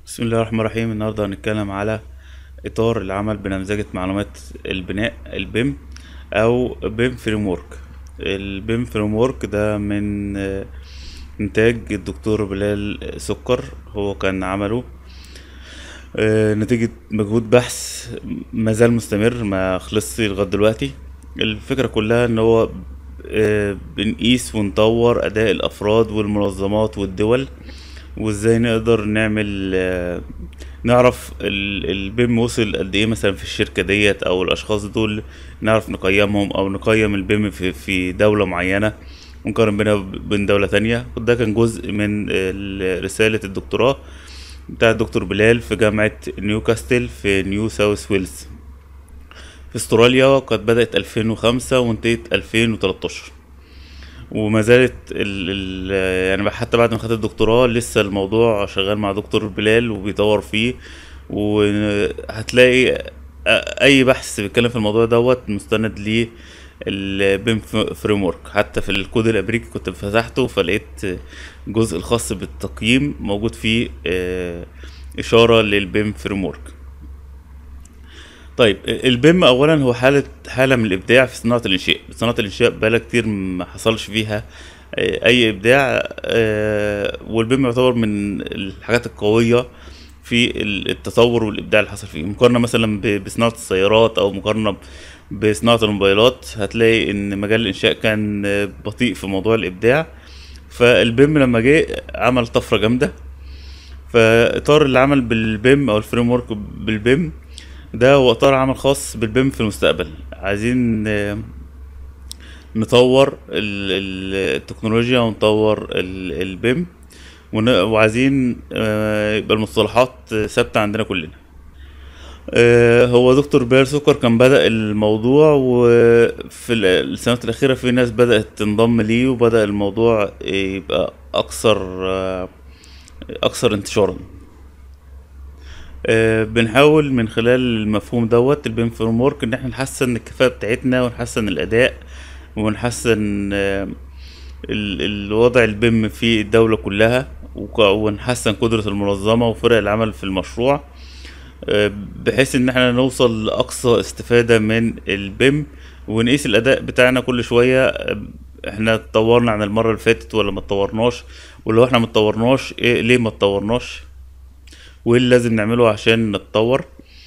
بسم الله الرحمن الرحيم النهارده هنتكلم على اطار العمل بنمذجة معلومات البناء البيم او بيم فريم ورك البيم فريم ورك ده من آه، انتاج الدكتور بلال سكر هو كان عمله آه، نتيجة مجهود بحث مازال مستمر ما خلصش لغاية دلوقتي الفكرة كلها ان هو آه، بنقيس ونطور اداء الافراد والمنظمات والدول وازاي نقدر نعمل آه، نعرف ال- البيم وصل قد ايه مثلا في الشركة ديت او الاشخاص دول نعرف نقيمهم او نقيم البيم في في دولة معينة ونقارن بينها وبين دولة تانية وده كان جزء من ال- رسالة الدكتوراه بتاع الدكتور بلال في جامعة نيوكاستل في نيو ساوث ويلز في استراليا وقد بدأت 2005 وانتهت 2013 وما زالت ال ال يعني حتى بعد ما خدت الدكتوراه لسه الموضوع شغال مع دكتور بلال وبيطور فيه وهتلاقي أ- اي بحث بيتكلم في الموضوع دوت مستند ليه البيم فريم ورك حتى في الكود الامريكي كنت فتحته فلقيت الجزء الخاص بالتقييم موجود فيه آه، اشاره للبيم فريم ورك طيب البيم اولا هو حاله حاله من الابداع في صناعه الانشاء صناعه الانشاء بقالها كتير ما حصلش فيها آه، اي ابداع آه، والبيم يعتبر من الحاجات القويه في التطور والابداع اللي حصل فيه مقارنه مثلا ب- بصناعه السيارات او مقارنه بصناعه الموبايلات هتلاقي ان مجال الانشاء كان آه، بطيء في موضوع الابداع فالبيم لما جه عمل طفره جامده فاطار العمل بالبيم او الفريم ورك بالبيم ده هو اطار عمل خاص بالبيم في المستقبل عايزين آه، نطور ال- ال- التكنولوجيا ونطور ال- البيم ون- وعايزين آه، يبقى المصطلحات ثابتة عندنا كلنا آه، هو دكتور بير سكر كان بدأ الموضوع وفي ال- السنوات الأخيرة في ناس بدأت تنضم ليه وبدأ الموضوع يبقى أكثر آه، أكثر انتشارا آه، بنحاول من خلال المفهوم دوت البيم فريم ورك ان احنا نحسن الكفاءة بتاعتنا ونحسن الأداء ونحسن آه، ال- الوضع البيم في الدولة كلها وك- ونحسن قدرة المنظمة وفرق العمل في المشروع آه، بحيث ان احنا نوصل لأقصى استفادة من البيم ونقيس الأداء بتاعنا كل شوية آه، احنا اتطورنا عن المرة اللي فاتت ولا ما اتطورناش ولو احنا ما اتطورناش ايه ليه ما اتطورناش وايه اللي لازم نعمله عشان نتطور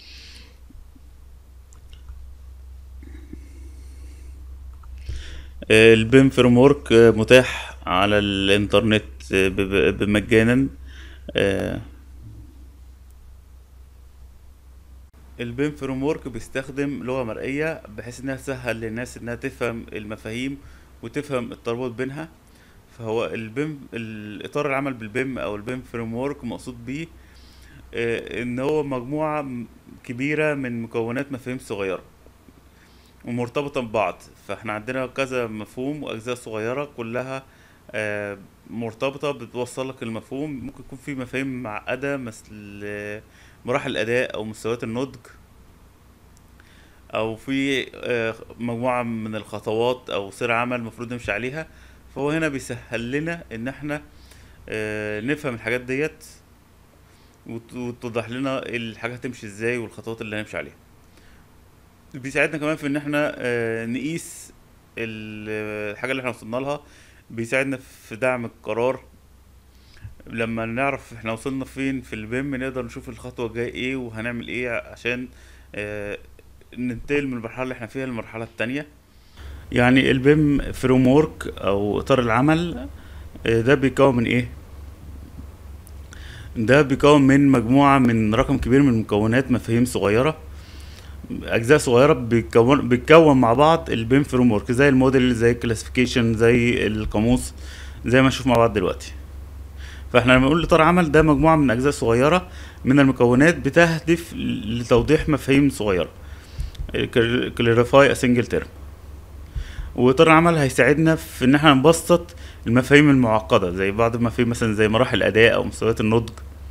آه، البيم فريم ورك آه، متاح على الانترنت آه، ب- ب- بمجانا آه، البيم فريم ورك بيستخدم لغة مرئية بحيث انها تسهل للناس انها تفهم المفاهيم وتفهم الترابط بينها فهو البيم الاطار العمل بالبيم او البيم فريم ورك مقصود بيه آه، ان هو مجموعة م- كبيرة من مكونات مفاهيم صغيرة ومرتبطة ببعض فاحنا عندنا كذا مفهوم واجزاء صغيرة كلها آه، مرتبطة بتوصلك المفهوم ممكن يكون في مفاهيم معقدة مثل آه، مراحل الأداء أو مستويات النضج أو في آه، مجموعة من الخطوات أو سير عمل المفروض نمشي عليها فهو هنا بيسهل لنا إن احنا آه، نفهم الحاجات ديت وت- وتوضح لنا الحاجات تمشي ازاي والخطوات اللي هنمشي عليها بيساعدنا كمان في ان احنا آه، نقيس ال- الحاجة اللي احنا وصلنا لها بيساعدنا في دعم القرار لما نعرف احنا وصلنا فين في البيم نقدر نشوف الخطوة الجاية ايه وهنعمل ايه عشان آه، ننتقل من المرحلة اللي احنا فيها للمرحلة التانية يعني البيم فريم ورك او اطار العمل آه، ده بيتكون من ايه ده بيكون من مجموعة من رقم كبير من مكونات مفاهيم صغيرة اجزاء صغيره بتكون بتكون مع بعض البيم فريم ورك زي الموديل زي الكلاسيفيكيشن زي القاموس زي ما نشوف مع بعض دلوقتي فاحنا لما نقول اطار عمل ده مجموعه من اجزاء صغيره من المكونات بتهدف لتوضيح مفاهيم صغيره كلاريفاي ا سنجل تيرم واطار العمل هيساعدنا في ان احنا نبسط المفاهيم المعقده زي بعض المفاهيم مثلا زي مراحل الاداء او مستويات النضج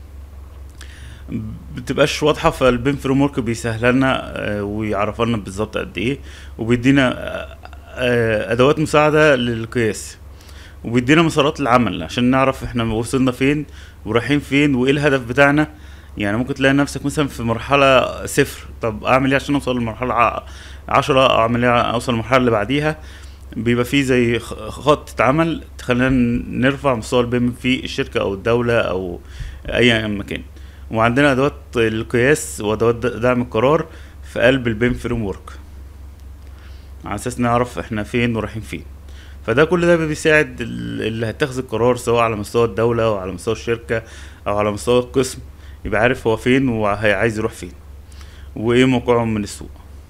بتبقاش واضحه فالبيم فريم ورك بيسهل لنا آه، ويعرف لنا بالظبط قد ايه وبيدينا آه، آه، ادوات مساعده للقياس وبيدينا مسارات العمل عشان نعرف احنا وصلنا فين ورايحين فين وايه الهدف بتاعنا يعني ممكن تلاقي نفسك مثلا في مرحلة صفر طب اعمل ايه عشان اوصل للمرحلة ع- عشرة او اعمل ايه اوصل للمرحلة اللي بعديها بيبقى فيه زي خ- خط اتعمل تخلينا نرفع مستوى البيم في الشركة او الدولة او اي مكان وعندنا ادوات القياس وادوات د- دعم القرار في قلب البيم فريم ورك على اساس نعرف احنا فين ورايحين فين فده كل ده بيساعد ال- اللي هيتخذ القرار سواء على مستوى الدولة او على مستوى الشركة او على مستوى القسم يبقى عارف هو فين وعايز يروح فين وايه موقعه من السوق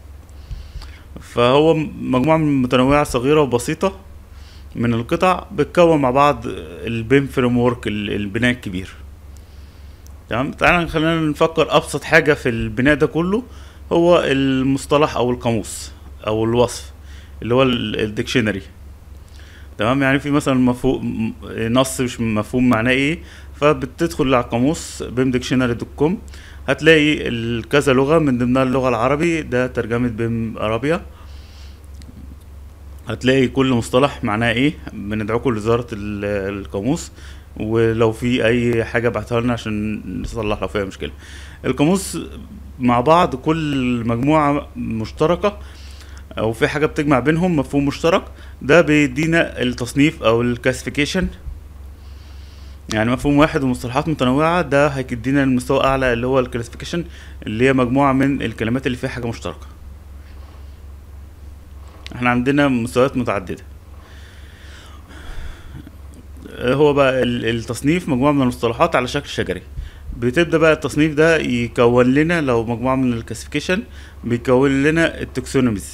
فهو مجموعة من متنوعة صغيرة وبسيطة من القطع بتكون مع بعض البيم فريم ورك البناء الكبير تمام تعالى خلينا نفكر ابسط حاجة في البناء ده كله هو المصطلح او القاموس او الوصف اللي هو الديكشنري تمام يعني في مثلا مفهوم نص مش مفهوم معناه ايه فبتدخل على القاموس بيم ديكشنري دوت كوم هتلاقي ال- كذا لغة من ضمنها اللغة العربي ده ترجمة بيم ارابيا هتلاقي كل مصطلح معناه ايه بندعوكم لزيارة ال- القاموس ولو في اي حاجة ابعتها لنا عشان نصلح لو فيها مشكلة القاموس مع بعض كل مجموعة مشتركة او في حاجة بتجمع بينهم مفهوم مشترك ده بيدينا التصنيف او الكلاسيفيكيشن يعني مفهوم واحد ومصطلحات متنوعة ده هيدينا المستوى اعلى اللي هو الكلاسيفيكيشن اللي هي مجموعة من الكلمات اللي فيها حاجة مشتركة احنا عندنا مستويات متعددة هو بقى ال- التصنيف مجموعة من المصطلحات على شكل شجري بتبدأ بقى التصنيف ده يكون لنا لو مجموعة من الكلاسيفيكيشن بيكون لنا التكسونوميز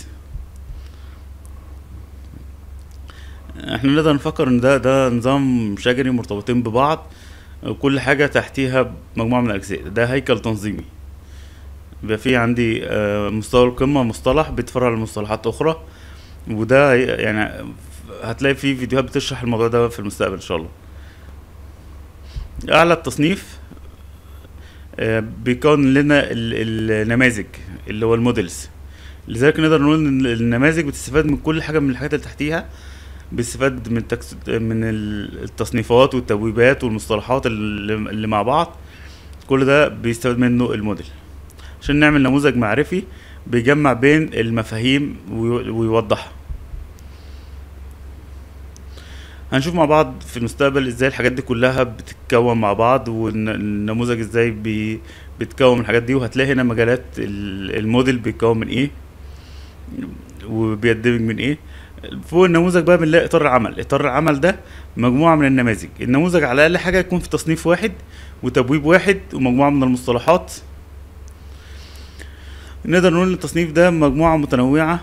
احنا نقدر نفكر ان ده ده نظام شجري مرتبطين ببعض كل حاجة تحتيها مجموعة من الأجزاء ده هيكل تنظيمي بيبقى في عندي آه، مستوى القمة مصطلح بيتفرع لمصطلحات أخرى وده هي- يعني هتلاقي في فيديوهات بتشرح الموضوع ده في المستقبل إن شاء الله أعلى التصنيف آه، بيكون لنا ال- النماذج اللي هو الموديلز لذلك نقدر نقول ان النماذج بتستفاد من كل حاجه من الحاجات اللي تحتيها بيستفاد من تكس... من ال- التصنيفات والتبويبات والمصطلحات اللي, اللي مع بعض كل ده بيستفاد منه الموديل عشان نعمل نموذج معرفي بيجمع بين المفاهيم وي- ويوضحها هنشوف مع بعض في المستقبل ازاي الحاجات دي كلها بتتكون مع بعض والنموذج ازاي بي... بيتكون من الحاجات دي وهتلاقي هنا مجالات ال- الموديل بيتكون من ايه وبيندمج من ايه فوق النموذج بقى بنلاقي اطار العمل اطار العمل ده مجموعه من النماذج النموذج على الاقل حاجه يكون في تصنيف واحد وتبويب واحد ومجموعه من المصطلحات نقدر نقول ان التصنيف ده مجموعه متنوعه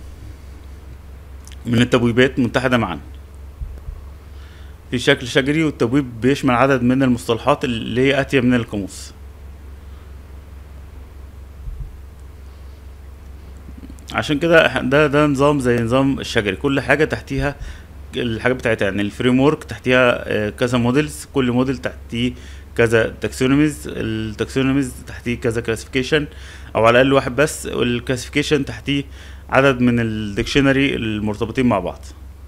من التبويبات متحده معا في شكل شجري والتبويب بيشمل عدد من المصطلحات اللي هي اتيه من القاموس عشان كده إح- ده ده نظام زي نظام الشجري كل حاجه تحتيها الحاجات بتاعتها يعني الفريم ورك تحتيها آه، كذا موديلز كل موديل تحتيه كذا تاكسونوميز التاكسونوميز تحتيه كذا كلاسيفيكيشن او على الاقل واحد بس والكلاسيفيكيشن تحتيه عدد من الديكشنري المرتبطين مع بعض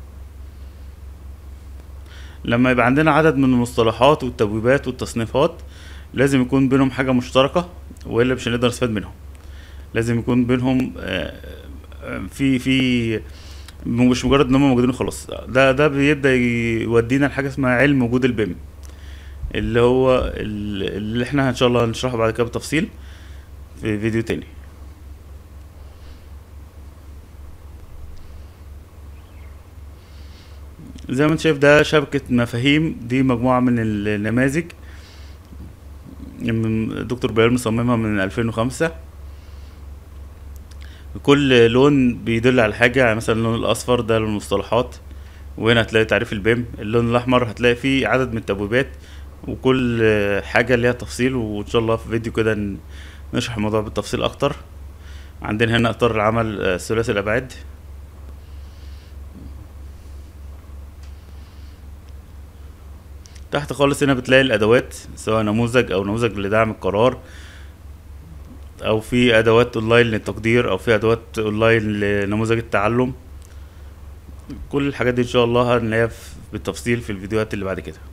لما يبقى عندنا عدد من المصطلحات والتبويبات والتصنيفات لازم يكون بينهم حاجه مشتركه والا مش هنقدر نستفاد منهم لازم يكون بينهم آه، آه، في في مش مجرد ان هم موجودين خلاص ده ده بيبدا يودينا لحاجه اسمها علم وجود البيم اللي هو ال- اللي احنا ان شاء الله هنشرحه بعد كده بالتفصيل في فيديو تاني زي ما انت شايف ده شبكة مفاهيم دي مجموعة من النماذج من دكتور بيال مصممها من 2005 كل لون بيدل على حاجة يعني مثلا اللون الأصفر ده للمصطلحات وهنا هتلاقي تعريف البيم اللون الأحمر هتلاقي فيه عدد من التبويبات وكل حاجة ليها تفصيل وإن شاء الله في فيديو كده ن- نشرح الموضوع بالتفصيل أكتر عندنا هنا إطار العمل آه، ثلاثي الأبعاد تحت خالص هنا بتلاقي الأدوات سواء نموذج أو نموذج لدعم القرار او في ادوات اونلاين للتقدير او في ادوات اونلاين لنموذج التعلم كل الحاجات دي ان شاء الله هنلاقيها في- بالتفصيل في الفيديوهات اللي بعد كده